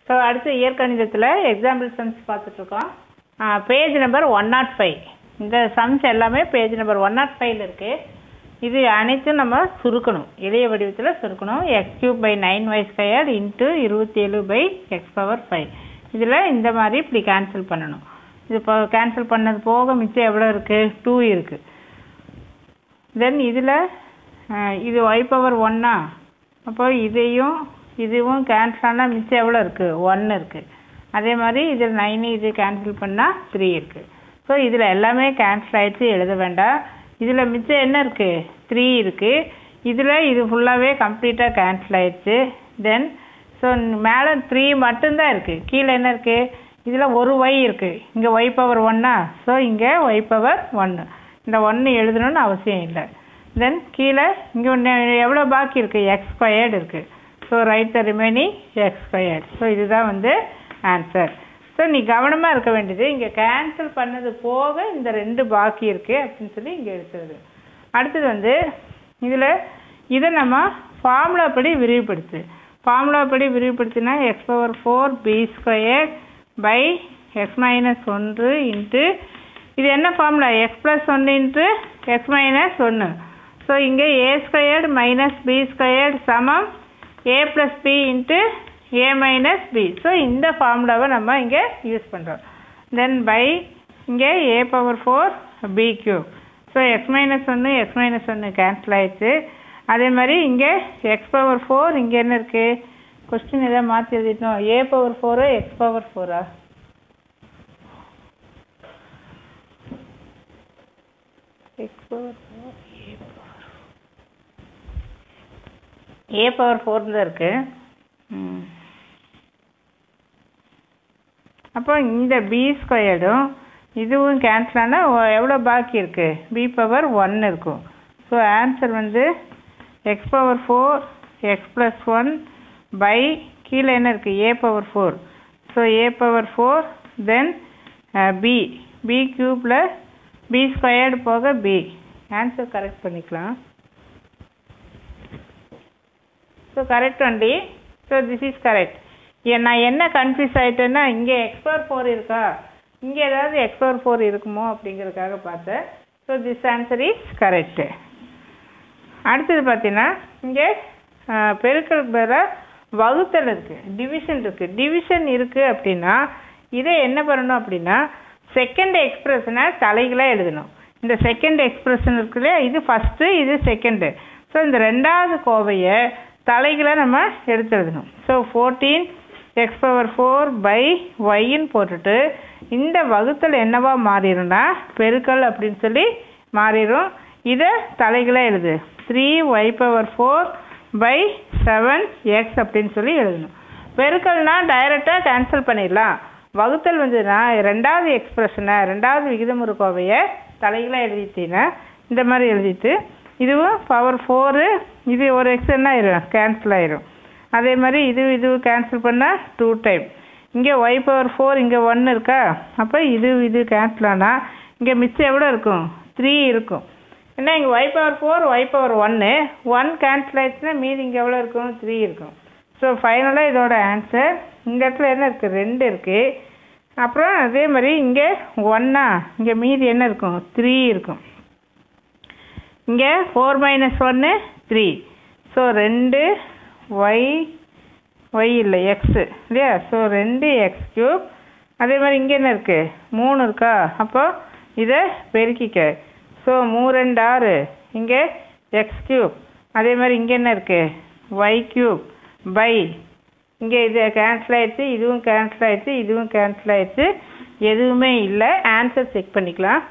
So அடுத்து இயற்கணிதத்தில் example sums பார்த்துட்ருக்கோம் page number one nought five இந்த சம்ஸ் எல்லாமே பேஜ் நம்பர் ஒன் நாட் ஃபைவ்ல இருக்குது இது அனைத்தும் நம்ம சுருக்கணும் எளிய வடிவத்தில் சுருக்கணும் x cube by nine y square into இருபத்தேழு பை எக்ஸ் பவர் ஃபைவ் இதில் இந்த மாதிரி இப்படி கேன்சல் பண்ணணும் இது இப்போ கேன்சல் பண்ணது போக மிச்சம் எவ்வளோ இருக்குது டூ இருக்குது தென் இதில் இது ஒய் பவர் ஒன்னா அப்போ இதையும் இதுவும் கேன்சல் ஆனால் மிச்சம் எவ்வளோ இருக்குது ஒன்று இருக்குது அதே மாதிரி இதில் நைனு இது கேன்சல் பண்ணால் த்ரீ இருக்குது ஸோ இதில் எல்லாமே கேன்சல் ஆகிடுச்சு எழுத வேண்டாம் இதில் மிச்சம் என்ன இருக்குது த்ரீ இருக்குது இதில் இது ஃபுல்லாகவே கம்ப்ளீட்டாக கேன்சல் ஆயிடுச்சு தென் ஸோ மேலே த்ரீ மட்டும்தான் இருக்குது கீழே என்ன இருக்குது இதில் ஒரு ஒய் இருக்குது இங்கே ஒய் பவர் ஒன்னா ஸோ இங்கே ஒய் பவர் ஒன்று இந்த ஒன்று எழுதணும்னு அவசியம் இல்லை தென் கீழே இங்கே ஒன்று எவ்வளோ பாக்கி இருக்குது எக்ஸ் ஸ்கொயர்டு இருக்குது so write the remaining x squared so இதுதான் வந்து ஆன்சர் ஸோ நீ கவனமாக இருக்க வேண்டியது இங்கே கேன்சல் பண்ணது போக இந்த ரெண்டு பாக்கி இருக்குது அப்படின்னு சொல்லி இங்கே எடுத்துருது அடுத்தது வந்து இதில் இதை நம்ம ஃபார்முலா படி விரிவுபடுத்து ஃபார்முலா படி விரிவுபடுத்தினா x power four b square by x minus ஒன்று இன்ட்டு இது என்ன ஃபார்முலா எக்ஸ் ப்ளஸ் ஒன்று இன்ட்டு எக்ஸ் மைனஸ் ஒன்று ஸோ இங்கே a squared minus b squared சமம் a plus b into a minus b so இந்த ஃபார்முலாவை நம்ம இங்கே யூஸ் பண்ணுறோம் தென் பை இங்கே a power four b cube so x minus ஒன்று எக்ஸ் மைனஸ் ஒன்று கேன்சல் ஆயிடுச்சு அதே மாதிரி இங்கே எக்ஸ் பவர் ஃபோர் இங்கே என்ன இருக்குது கொஸ்டின் எதாவது மாற்றி எழுதிட்டோம் ஏ பவர் ஃபோரா எக்ஸ் பவர் ஃபோரா x power four a power a power four தான் இருக்குது ம் அப்போ இந்த பி ஸ்கொயர்டும் இதுவும் கேன்சல் ஆனால் எவ்வளோ பாக்கி இருக்குது பி பவர் ஒன் இருக்கும் ஸோ ஆன்சர் வந்து x power four x plus one by கீழே என்ன இருக்குது a power four so a power four then b b க்யூப்பில் பி ஸ்கொயர்டு போக பி ஆன்சர் கரெக்ட் பண்ணிக்கலாம் so correct only so this is correct நான் என்ன confuse ஆகிட்டேன்னா இங்கே எக்ஸ் பவர் ஃபோர் இருக்கா இங்கே ஏதாவது எக்ஸ் பவர் ஃபோர் இருக்குமோ அப்படிங்கிறதுக்காக பார்த்தேன் so this answer is correct அடுத்தது பார்த்தீங்கன்னா இங்கே பெருக்கல் பெற வகுத்தல் இருக்குது டிவிஷன் இருக்குது டிவிஷன் இருக்குது அப்படின்னா இதை என்ன பண்ணணும் அப்படின்னா செகண்ட் எக்ஸ்பிரஷனை தலைகளாக எழுதணும் இந்த செகண்ட் எக்ஸ்பிரஷன் இருக்கு இல்லையா இது ஃபஸ்ட்டு இது செகண்டு ஸோ இந்த ரெண்டாவது கோவையை தலைகளாக நம்ம எடுத்து எழுதணும் so fourteen x power four by ஒய்ன்னு போட்டுட்டு இந்த வகுத்தல் என்னவா மாறிடும்னா பெருக்கல் அப்படின்னு சொல்லி மாறிடும் இதை தலைகளாக எழுது three y power four by seven x அப்படின்னு சொல்லி எழுதணும் பெருக்கல்னா டைரெக்டாக கேன்சல் பண்ணிடலாம் வகுத்தல் வந்துன்னா ரெண்டாவது எக்ஸ்பிரஷனை ரெண்டாவது விகிதமுறு கோவையை தலைகளாக எழுதிட்டீங்கன்னா இந்த மாதிரி எழுதிட்டு இதுவும் பவர் ஃபோரு இது ஒரு எக்ஸ் என்ன ஆயிரும் கேன்சல் ஆயிரும் அதே மாதிரி இது இது கேன்சல் பண்ணால் டூ டைம் இங்கே ஒய் பவர் ஃபோர் இங்கே ஒன்று இருக்கா அப்போ இது இது கேன்சல் ஆனால் இங்கே மிச்சம் எவ்வளோ இருக்கும் த்ரீ இருக்கும் ஏன்னா இங்கே y power four y power ஒன்று ஒன் கேன்சல் ஆயிடுச்சுன்னா மீதி இங்கே எவ்வளோ இருக்கும் த்ரீ இருக்கும் ஸோ ஃபைனலாக இதோட ஆன்சர் இந்த இடத்துல என்ன இருக்குது ரெண்டு இருக்குது அப்புறம் அதே மாதிரி இங்கே ஒன்னா இங்கே மீதி என்ன இருக்கும் த்ரீ இருக்கும் இங்கே ஃபோர் மைனஸ் ஒன்று த்ரீ ஸோ ரெண்டு ஒய் ஒய் இல்லை எக்ஸு இல்லையா ஸோ ரெண்டு எக்ஸ் க்யூப் அதே மாதிரி இங்கே என்ன இருக்குது மூணு இருக்கா அப்போ இதை பெருக்கிக்க ஸோ மூ ரெண்டு ஆறு இங்கே எக்ஸ் க்யூப் அதே மாதிரி இங்கே என்ன இருக்குது ஒய் க்யூப் பை இங்கே இது கேன்சல் ஆயிடுச்சு இதுவும் கேன்சல் ஆயிடுச்சு இதுவும் கேன்சல் ஆயிடுச்சு எதுவுமே இல்லை ஆன்சர் செக் பண்ணிக்கலாம்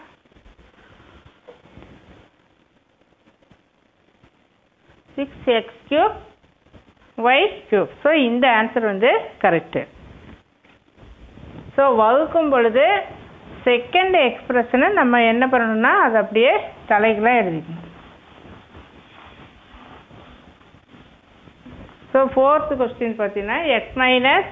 six x cube y cube so இந்த ஆன்சர் வந்து கரெக்டு ஸோ வகுக்கும் பொழுது செகண்ட் எக்ஸ்பிரஷனை நம்ம என்ன பண்ணணும்னா அதை அப்படியே தலைகளாக எழுதிக்கணும் ஸோ ஃபோர்த்து கொஸ்டின் பார்த்தீங்கன்னா எக்ஸ் மைனஸ்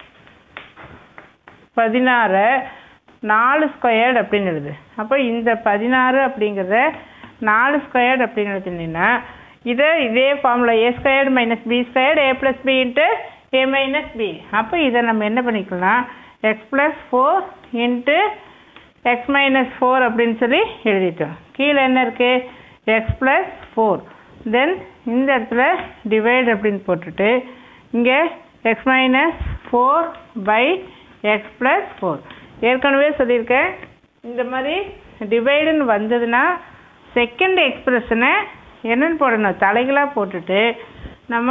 பதினாறு நாலு ஸ்கொயர்டு அப்படின்னு எழுது அப்போ இந்த பதினாறு அப்படிங்கிறத நாலு ஸ்கொயர்டு அப்படின்னு எழுதினீங்கன்னா இதை இதே formula a squared minus b squared a plus b into a minus b அப்போ இதை நம்ம என்ன பண்ணிக்கலாம் x plus four into x minus four அப்படின்னு சொல்லி எழுதிட்டோம் கீழே என்ன இருக்குது எக்ஸ் ப்ளஸ் ஃபோர் தென் இந்த இடத்துல டிவைட் அப்படின்னு போட்டுட்டு இங்கே x minus four by x plus four ஏற்கனவே சொல்லியிருக்கேன் இந்த மாதிரி டிவைடுன்னு வந்ததுன்னா செகண்ட் எக்ஸ்பிரஷனை என்னன்னு போடணும் தலைகளாக போட்டுட்டு நம்ம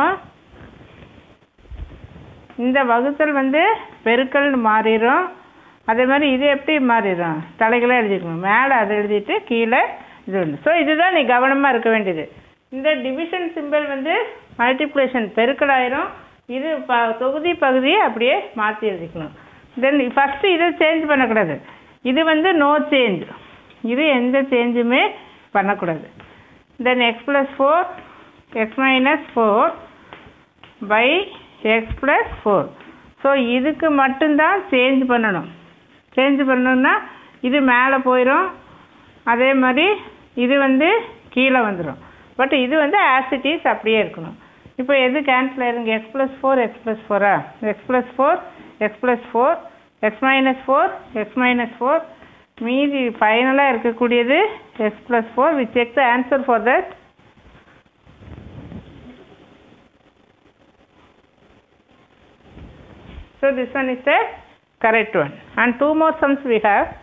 இந்த வகுத்தல் வந்து பெருக்கல்னு மாறிடும் அதே மாதிரி இது எப்படி மாறிடும் தலைகளாக எழுதிக்கணும் மேலே அதை எழுதிட்டு கீழே இது ஒன்று ஸோ இதுதான் நீ கவனமாக இருக்க வேண்டியது இந்த டிவிஷன் சிம்பிள் வந்து மல்டிப்ளேஷன் பெருக்கலாயிரும் இது ப தொகுதி பகுதியை அப்படியே மாற்றி எழுதிக்கணும் தென் ஃபஸ்ட்டு இதை சேஞ்ச் பண்ணக்கூடாது இது வந்து நோ சேஞ்ச் இது எந்த சேஞ்சுமே பண்ணக்கூடாது then x plus four x minus four by x plus four so இதுக்கு மட்டும்தான் சேஞ்ச் பண்ணணும் சேஞ்ச் பண்ணணும்னா இது மேலே போயிடும் அதே மாதிரி இது வந்து கீழே வந்துடும் பட் இது வந்து ஆசிட்டிஸ் அப்படியே இருக்கணும் இப்போ எது கேன்சல் ஆயிருங்க x plus four x plus ஃபோரா x plus four x plus four x minus four x minus four மீதி ஃபைனலாக இருக்கக்கூடியது x plus four we check the answer for that So this one is the correct one. And two more sums we have.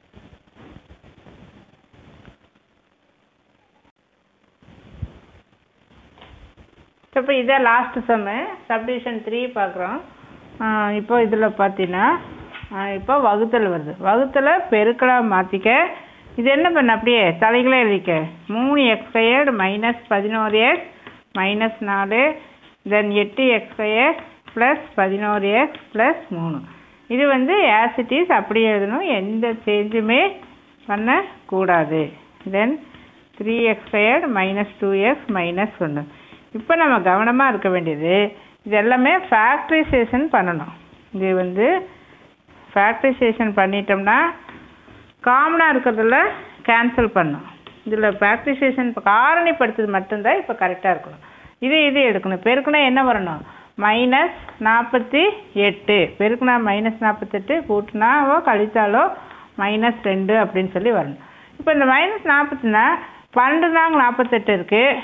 இப்போ இதான் last சம்மு subdivision three பார்க்குறோம் இப்போ இதில் பார்த்தீங்கன்னா இப்போ வகுத்தல் வருது வகுத்தலை பெருக்கலாக மாற்றிக்க இது என்ன பண்ண அப்படியே தலைகளே எழுதிக்க மூணு எக்ஸ் ஸ்கொயர்டு மைனஸ் பதினோரு எக்ஸ் மைனஸ் நாலு தென் எட்டு எக்ஸ் ஸ்கொயர் ப்ளஸ் பதினோரு எக்ஸ் ப்ளஸ் மூணு இது வந்து ஆசிட்டிஸ் அப்படியே எழுதணும் எந்த சேஞ்சுமே பண்ணக்கூடாது then three x squared minus two x minus ஒன்று இப்போ நம்ம கவனமாக இருக்க வேண்டியது இது எல்லாமே ஃபேக்ட்ரைசேஷன் பண்ணணும் இது வந்து ஃபேக்ட்ரைசேஷன் பண்ணிட்டோம்னா காமனாக இருக்கிறதுல கேன்சல் பண்ணும் இதில் ஃபேக்ட்ரைசேஷன் இப்போ காரணிப்படுத்துறது மட்டும்தான் இப்போ கரெக்டாக இருக்கணும் இது இது எடுக்கணும் பெருக்குனா என்ன வரணும் மைனஸ் நாற்பத்தி எட்டு பெருக்குனா மைனஸ் நாற்பத்தெட்டு கூட்டினாவோ கழித்தாலோ மைனஸ் ரெண்டு அப்படின்னு சொல்லி வரணும் இப்போ இந்த மைனஸ் நாற்பத்தினா பன்னெண்டு தாங்க நாற்பத்தெட்டு இருக்குது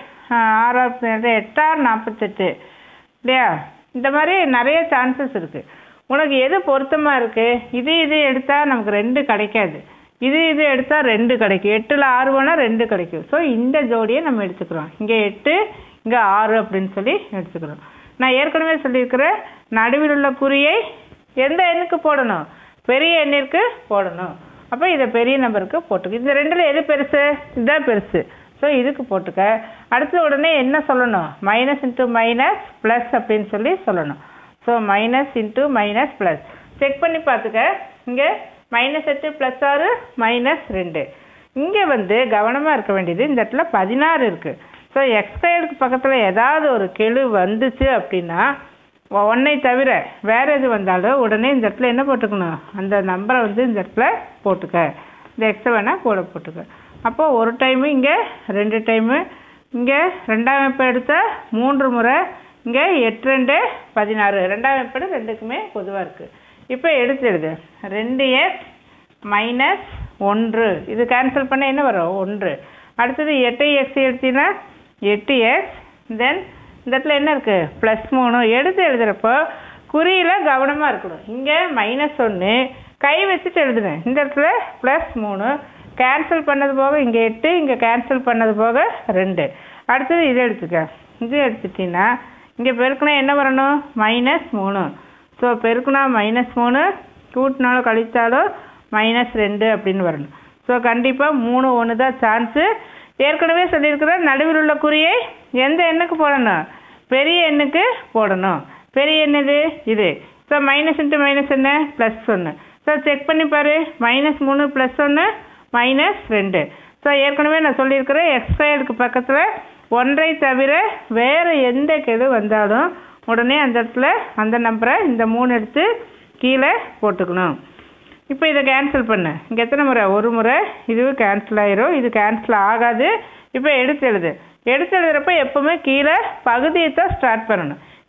ஆறாவது எட்டாறு நாற்பத்தெட்டு இல்லையா இந்த மாதிரி நிறைய சான்சஸ் இருக்குது உனக்கு எது பொருத்தமாக இருக்குது இது இது எடுத்தால் நமக்கு ரெண்டு கிடைக்காது இது இது எடுத்தால் ரெண்டு கிடைக்கும் எட்டில் ஆறு வேணால் ரெண்டு கிடைக்கும் ஸோ இந்த ஜோடியை நம்ம எடுத்துக்கிறோம் இங்கே எட்டு இங்கே ஆறு அப்படின்னு சொல்லி எடுத்துக்கிறோம் நான் ஏற்கனவே சொல்லியிருக்கிறேன் நடுவில் உள்ள குறியை எந்த எண்ணுக்கு போடணும் பெரிய எண்ணிற்கு போடணும் அப்போ இதை பெரிய நம்பருக்கு போட்டுக்க இந்த ரெண்டில் எது பெருசு இதுதான் பெருசு ஸோ இதுக்கு போட்டுக்க அடுத்த உடனே என்ன சொல்லணும் மைனஸ் இன்ட்டு மைனஸ் ப்ளஸ் அப்படின்னு சொல்லி சொல்லணும் so minus into minus plus check பண்ணி பார்த்துக்க இங்கே மைனஸ் எட்டு ப்ளஸ் ஆறு மைனஸ் ரெண்டு இங்கே வந்து கவனமாக இருக்க வேண்டியது இந்த இடத்துல பதினாறு இருக்குது ஸோ எக்ஸ்கொயருக்கு பக்கத்தில் ஏதாவது ஒரு கெழு வந்துச்சு அப்படின்னா ஒன்றை தவிர வேறு எது வந்தாலும் உடனே இந்த இடத்துல என்ன போட்டுக்கணும் அந்த நம்பரை வந்து இந்த இடத்துல போட்டுக்க இந்த எக்ஸை வேணால் கூட போட்டுக்க அப்போ ஒரு டைமு இங்கே ரெண்டு டைமு இங்கே ரெண்டாம் வெப்பம் எடுத்த மூன்று முறை இங்கே எட்டு ரெண்டு பதினாறு ரெண்டாம் வெப்பம் ரெண்டுக்குமே பொதுவாக இருக்குது இப்போ எடுத்து எழுது ரெண்டு எக்ஸ் மைனஸ் ஒன்று இது கேன்சல் பண்ண என்ன வரும் ஒன்று அடுத்தது எட்டு எக்ஸ் எடுத்தீங்கன்னா எட்டு எக்ஸ் தென் இந்த இடத்துல என்ன இருக்குது ப்ளஸ் மூணு எடுத்து எழுதுகிறப்போ குறியில் கவனமாக இருக்கணும் இங்கே மைனஸ் ஒன்று கை வச்சுட்டு எழுதுனேன் இந்த இடத்துல ப்ளஸ் மூணு கேன்சல் பண்ணது போக இங்கே எட்டு இங்கே கேன்சல் பண்ணது போக ரெண்டு அடுத்தது இதை எடுத்துக்க இது எடுத்துட்டீங்கன்னா இங்கே பெருக்குனா என்ன வரணும் மைனஸ் மூணு ஸோ பெருக்குனா மைனஸ் மூணு கூட்டினாலும் கழித்தாலும் மைனஸ் ரெண்டு அப்படின்னு வரணும் ஸோ கண்டிப்பாக மூணு ஒன்று தான் சான்ஸு ஏற்கனவே சொல்லியிருக்கிறேன் நடுவில் உள்ள குறியை எந்த எண்ணுக்கு போடணும் பெரிய எண்ணுக்கு போடணும் பெரிய எண்ணது இது ஸோ மைனஸ் இன்ட்டு மைனஸ் என்ன ப்ளஸ் ஒன்று ஸோ செக் பண்ணி பாரு மைனஸ் மூணு ப்ளஸ் ஒன்று மைனஸ் ரெண்டு ஸோ ஏற்கனவே நான் சொல்லியிருக்கிறேன் எக்ஸ்கொயருக்கு பக்கத்தில் ஒன்றை தவிர வேறு எந்த கெழு வந்தாலும் உடனே அந்த இடத்துல அந்த நம்பரை இந்த மூணு எடுத்து கீழே போட்டுக்கணும் இப்போ இதை கேன்சல் பண்ணு இங்கே எத்தனை முறை ஒரு முறை இதுவும் கேன்சல் ஆயிரும் இது கேன்சல் ஆகாது இப்போ எடுத்து எழுது எடுத்து எழுதுறப்ப எப்போவுமே கீழே பகுதியை தான் ஸ்டார்ட் பண்ணணும்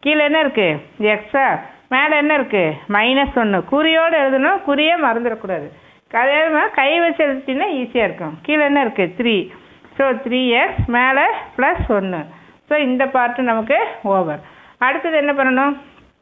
கீழே என்ன இருக்குது எக்ஸா மேலே என்ன இருக்குது மைனஸ் ஒன்று குறியோடு எழுதணும் குறியே மறந்துடக்கூடாது அதே மாதிரி கை வச்சு எழுதிட்டிங்கன்னா ஈஸியாக இருக்கும் கீழே என்ன இருக்குது த்ரீ ஸோ த்ரீ எக்ஸ் மேலே ப்ளஸ் ஒன்று ஸோ இந்த பார்ட்டு நமக்கு ஓவர் அடுத்தது என்ன பண்ணணும்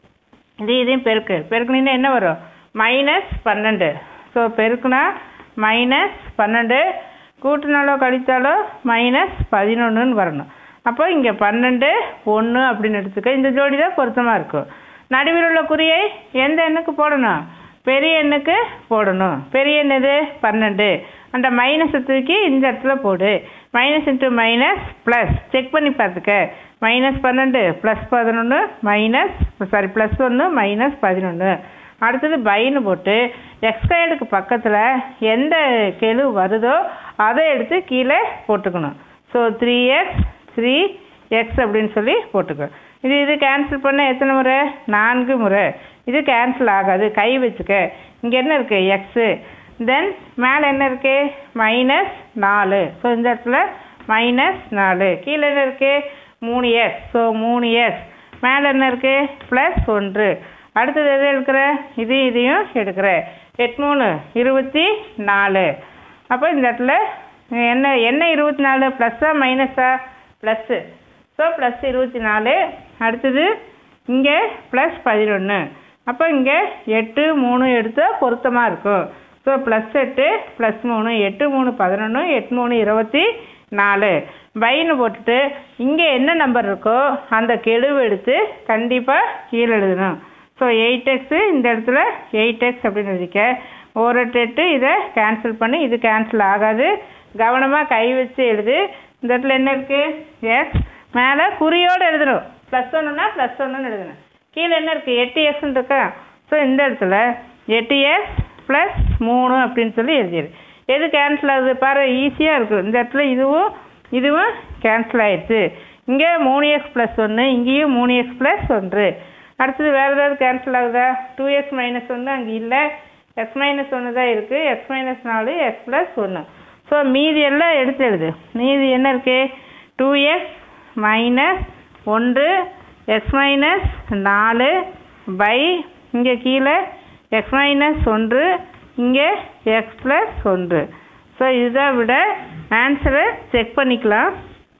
இது இதையும் பெருக்கு பெருக்குனீங்கன்னா என்ன வரும் மைனஸ் பன்னெண்டு ஸோ பெருக்குனா மைனஸ் பன்னெண்டு கூட்டினாலோ கழித்தாலோ மைனஸ் பதினொன்றுன்னு வரணும் அப்போ இங்கே பன்னெண்டு ஒன்று அப்படின்னு எடுத்துக்க இந்த ஜோடி தான் பொருத்தமாக இருக்கும் நடுவில் உள்ள குறியை எந்த எண்ணுக்கு போடணும் பெரிய எண்ணுக்கு போடணும் பெரிய எண் எது பன்னெண்டு அந்த மைனஸை தூக்கி இந்த இடத்துல போடு minus into minus plus check பண்ணி பார்த்துக்க மைனஸ் பன்னெண்டு ப்ளஸ் பதினொன்று மைனஸ் சாரி ப்ளஸ் ஒன்று மைனஸ் பதினொன்று அடுத்தது பைன்னு போட்டு எக்ஸ்கயர்டுக்கு பக்கத்தில் எந்த கெழு வருதோ அதை எடுத்து கீழே போட்டுக்கணும் so three x three x அப்படின்னு சொல்லி போட்டுக்கோ இது இது கேன்சல் பண்ண எத்தனை முறை நான்கு முறை இது கேன்சல் ஆகாது கை வச்சுக்க இங்கே என்ன இருக்குது எக்ஸு தென் மேலே என்ன இருக்குது மைனஸ் நாலு ஸோ இந்த இடத்துல மைனஸ் நாலு கீழே என்ன இருக்குது மூணு எக்ஸ் ஸோ மூணு எக்ஸ் மேலே என்ன இருக்குது ப்ளஸ் ஒன்று அடுத்தது எது எடுக்கிற இது இதையும் எடுக்கிற எட்டு மூணு இருபத்தி நாலு அப்போ இந்த இடத்துல என்ன என்ன இருபத்தி நாலு ப்ளஸ்ஸா மைனஸா ப்ளஸ்ஸு ஸோ ப்ளஸ் இருபத்தி நாலு அடுத்தது இங்கே ப்ளஸ் பதினொன்று அப்போ இங்கே எட்டு மூணு எடுத்தால் பொருத்தமாக இருக்கும் ஸோ ப்ளஸ் எட்டு ப்ளஸ் மூணு எட்டு மூணு பதினொன்று எட்டு மூணு இருபத்தி நாலு பைன்னு போட்டுட்டு இங்கே என்ன நம்பர் இருக்கோ அந்த கெழுவு எடுத்து கண்டிப்பாக கீழே எழுதணும் ஸோ எயிட் எக்ஸு இந்த இடத்துல எயிட் எக்ஸ் அப்படின்னு எழுதிக்க ஒரு எட்டு எட்டு இதை கேன்சல் பண்ணி இது கேன்சல் ஆகாது கவனமாக கை வச்சு எழுது இந்த இடத்துல என்ன இருக்குது எக்ஸ் மேலே குறியோடு எழுதணும் ப்ளஸ் ஒன்றுனா ப்ளஸ் ஒன்றுன்னு எழுதணும் கீழே என்ன இருக்குது எட்டு எக்ஸ்ன்னு இருக்கா ஸோ இந்த இடத்துல எட்டு எக்ஸ் ப்ளஸ் மூணு அப்படின்னு சொல்லி எழுதிடு எது கேன்சல் ஆகுது பாரு ஈஸியாக இருக்கும் இந்த இடத்துல இதுவும் இதுவும் கேன்சல் ஆயிடுச்சு இங்கே மூணு எக்ஸ் ப்ளஸ் ஒன்று இங்கேயும் மூணு எக்ஸ் ப்ளஸ் ஒன்று அடுத்தது வேறு ஏதாவது கேன்சல் ஆகுதா டூ எக்ஸ் மைனஸ் ஒன்று அங்கே இல்லை எக்ஸ் மைனஸ் ஒன்று தான் இருக்குது எக்ஸ் மைனஸ் நாலு எக்ஸ் ப்ளஸ் ஒன்று ஸோ மீதி எல்லாம் எடுத்து எழுது மீதி என்ன இருக்குது டூ எக்ஸ் மைனஸ் ஒன்று எக்ஸ் மைனஸ் நாலு பை இங்கே கீழே எக்ஸ் மைனஸ் ஒன்று இங்கே எக்ஸ் ப்ளஸ் ஒன்று ஸோ இதை விட ஆன்சரை செக் பண்ணிக்கலாம்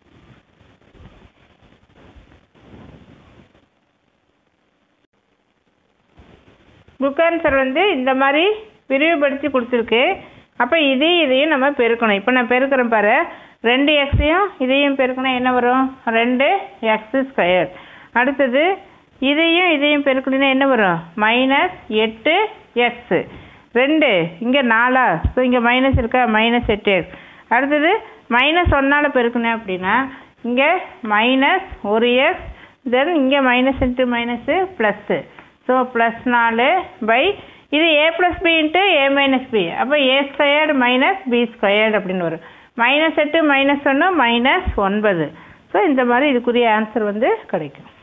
புக் ஆன்சர் வந்து இந்த மாதிரி விரிவுபடுத்தி கொடுத்துருக்கு அப்போ இதையும் இதையும் நம்ம பெருக்கணும் இப்போ நான் பெருக்கிறேன் பாரு ரெண்டு எக்ஸையும் இதையும் பெருக்கணும் என்ன வரும் ரெண்டு எக்ஸ் ஸ்கொயர் அடுத்தது இதையும் இதையும் பெருக்கணும்னா என்ன வரும் மைனஸ் எட்டு எக்ஸு ரெண்டு இங்கே நாலா ஸோ இங்கே மைனஸ் இருக்கா மைனஸ் எட்டு எக்ஸ் அடுத்தது மைனஸ் ஒன்னால் பெருக்கணும் அப்படின்னா இங்கே மைனஸ் ஒரு எக்ஸ் தென் இங்கே minus into minus plus so plus நாலு பை இது a plus b into a minus b அப்போ a squared minus b squared அப்படின்னு வரும் மைனஸ் எட்டு மைனஸ் ஒன்று மைனஸ் ஒன்பது ஸோ இந்த மாதிரி இதுக்குரிய ஆன்சர் வந்து கிடைக்கும்